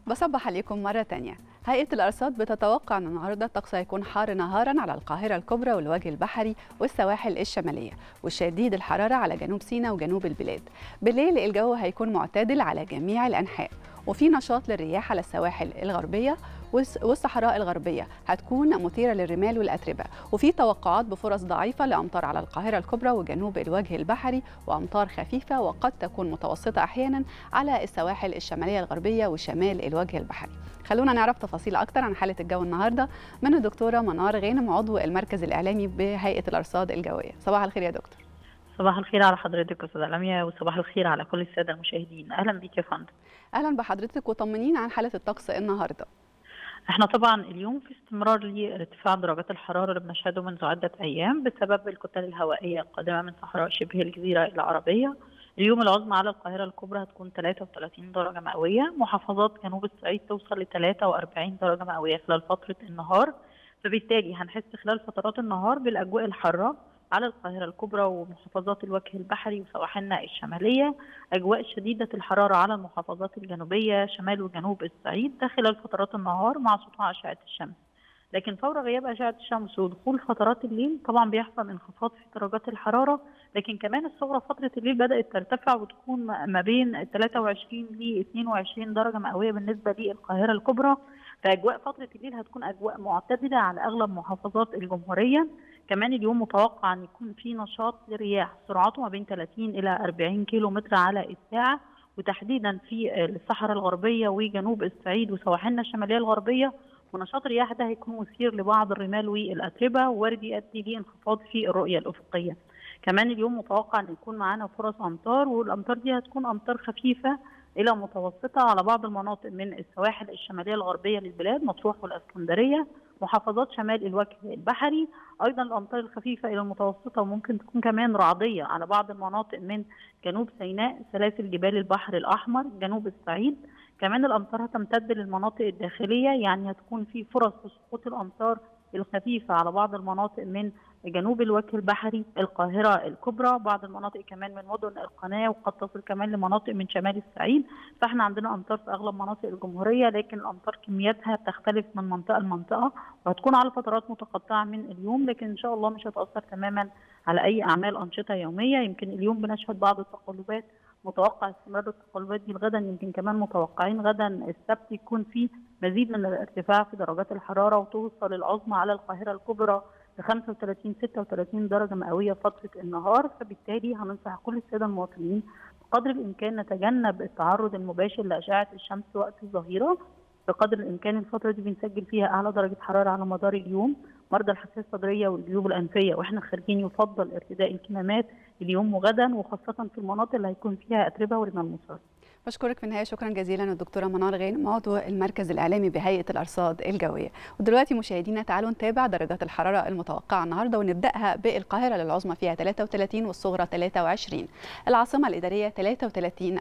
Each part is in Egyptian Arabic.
بصبح عليكم مرة تانية هيئة الأرصاد بتتوقع أن النهاردة الطقس هيكون حار نهارا على القاهرة الكبرى والوجه البحري والسواحل الشمالية وشديد الحرارة على جنوب سيناء وجنوب البلاد بالليل الجو هيكون معتدل على جميع الأنحاء وفي نشاط للرياح على السواحل الغربية والصحراء الغربية هتكون مثيرة للرمال والأتربة وفي توقعات بفرص ضعيفة لأمطار على القاهرة الكبرى وجنوب الوجه البحري وأمطار خفيفة وقد تكون متوسطة أحيانا على السواحل الشمالية الغربية وشمال الوجه البحري خلونا نعرف تفاصيل أكتر عن حالة الجو النهاردة من الدكتورة منار غانم عضو المركز الإعلامي بهيئة الأرصاد الجوية صباح الخير يا دكتور صباح الخير على حضرتك استاذه لميا وصباح الخير على كل الساده المشاهدين اهلا بيك يا فندم اهلا بحضرتك وطمنينا عن حاله الطقس النهارده احنا طبعا اليوم في استمرار لارتفاع درجات الحراره اللي بنشهده منذ عده ايام بسبب الكتل الهوائيه القادمه من صحراء شبه الجزيره العربيه اليوم العظمى على القاهره الكبرى هتكون 33 درجه مئويه محافظات جنوب الصعيد توصل ل 43 درجه مئويه خلال فتره النهار فبالتالي هنحس خلال فترات النهار بالاجواء الحاره على القاهرة الكبرى ومحافظات الوجه البحري وسواحلنا الشمالية أجواء شديدة الحرارة على المحافظات الجنوبية شمال وجنوب الصعيد ده خلال فترات النهار مع سطوع أشعة الشمس لكن فور غياب أشعة الشمس ودخول فترات الليل طبعا بيحصل انخفاض في درجات الحرارة لكن كمان الصغرى فترة الليل بدأت ترتفع وتكون ما بين 23 ل 22 درجة مئوية بالنسبة للقاهرة الكبرى فأجواء فترة الليل هتكون أجواء معتدلة على أغلب محافظات الجمهورية كمان اليوم متوقع ان يكون في نشاط لرياح سرعته ما بين 30 الى 40 كيلو متر على الساعه وتحديدا في الصحراء الغربيه وجنوب الصعيد وسواحلنا الشماليه الغربيه ونشاط الرياح ده هيكون مثير لبعض الرمال والاتربه وارد يؤدي لانخفاض في الرؤيه الافقيه. كمان اليوم متوقع ان يكون معانا فرص امطار والامطار دي هتكون امطار خفيفه الى متوسطه على بعض المناطق من السواحل الشماليه الغربيه للبلاد مطروح والاسكندريه محافظات شمال الوجه البحري ايضا الامطار الخفيفه الى المتوسطه وممكن تكون كمان رعديه على بعض المناطق من جنوب سيناء سلاسل جبال البحر الاحمر جنوب الصعيد كمان الامطار هتمتد للمناطق الداخليه يعني هتكون في فرص لسقوط الامطار الخفيفه على بعض المناطق من جنوب الوجه البحري القاهرة الكبرى بعض المناطق كمان من مدن القناة وقد تصل كمان لمناطق من شمال الصعيد فاحنا عندنا أمطار في أغلب مناطق الجمهورية لكن الأمطار كمياتها تختلف من منطقة لمنطقة وهتكون على فترات متقطعة من اليوم لكن إن شاء الله مش هتأثر تماما على أي أعمال أنشطة يومية يمكن اليوم بنشهد بعض التقلبات متوقع استمرار التقلبات دي غدا يمكن كمان متوقعين غدا السبت يكون في مزيد من الارتفاع في درجات الحراره وتوصل العظمى على القاهره الكبرى ل 35 36 درجه مئويه فتره النهار فبالتالي هننصح كل الساده المواطنين بقدر الامكان نتجنب التعرض المباشر لاشعه الشمس وقت الظهيره بقدر الامكان الفتره دي بنسجل فيها اعلى درجه حراره على مدار اليوم مرضى الحساسيه الصدريه والجيوب الانفيه واحنا خارجين يفضل ارتداء الكمامات اليوم وغدا وخاصه في المناطق اللي هيكون فيها اتربه ورمال مصاب بشكرك في النهايه شكرا جزيلا الدكتوره منار غانم عضو المركز الاعلامي بهيئه الارصاد الجويه ودلوقتي مشاهدينا تعالوا نتابع درجات الحراره المتوقعه النهارده ونبداها بالقاهره للعظمى فيها 33 والصغرى 23 العاصمه الاداريه 33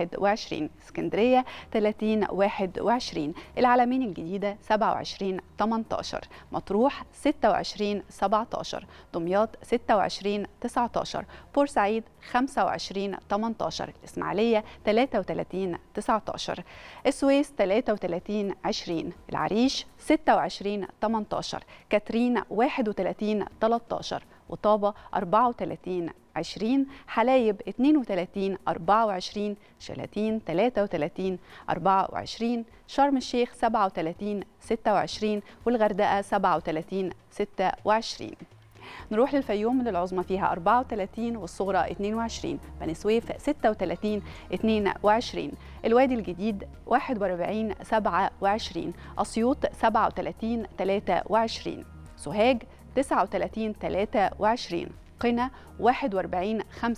21 اسكندريه 30 21 العلمين الجديده 27 18 مطروح 26 17 دمياط 26 19 بورسعيد 25 18 الاسماعيليه 33 33 19 السويس 33 20 العريش 26 18 كاترين 31 13 وطابة 34 20 حلايب 32 24 شلاتين 33 24 شرم الشيخ 37 26 والغردقة 37 26 نروح للفيوم للعظمى فيها 34 والصغرى 22 بني سويف 36 22 الوادي الجديد 41 27 أسيوط 37 23 سوهاج 39 23 قنا 41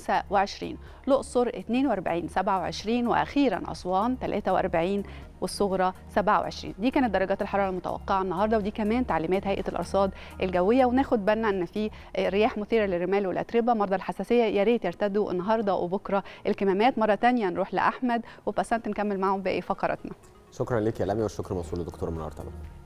25 الأقصر 42 27 وأخيرا أسوان 43 والصغرى 27 دي كانت درجات الحراره المتوقعه النهارده ودي كمان تعليمات هيئه الارصاد الجويه وناخد بالنا ان في رياح مثيره للرمال والاتربه مرضى الحساسيه يا ريت يرتدوا النهارده وبكره الكمامات مره ثانيه نروح لاحمد وبسنت نكمل معاهم باقي فقراتنا شكرا لك يا لميا والشكر موصول لدكتوره منار طبعا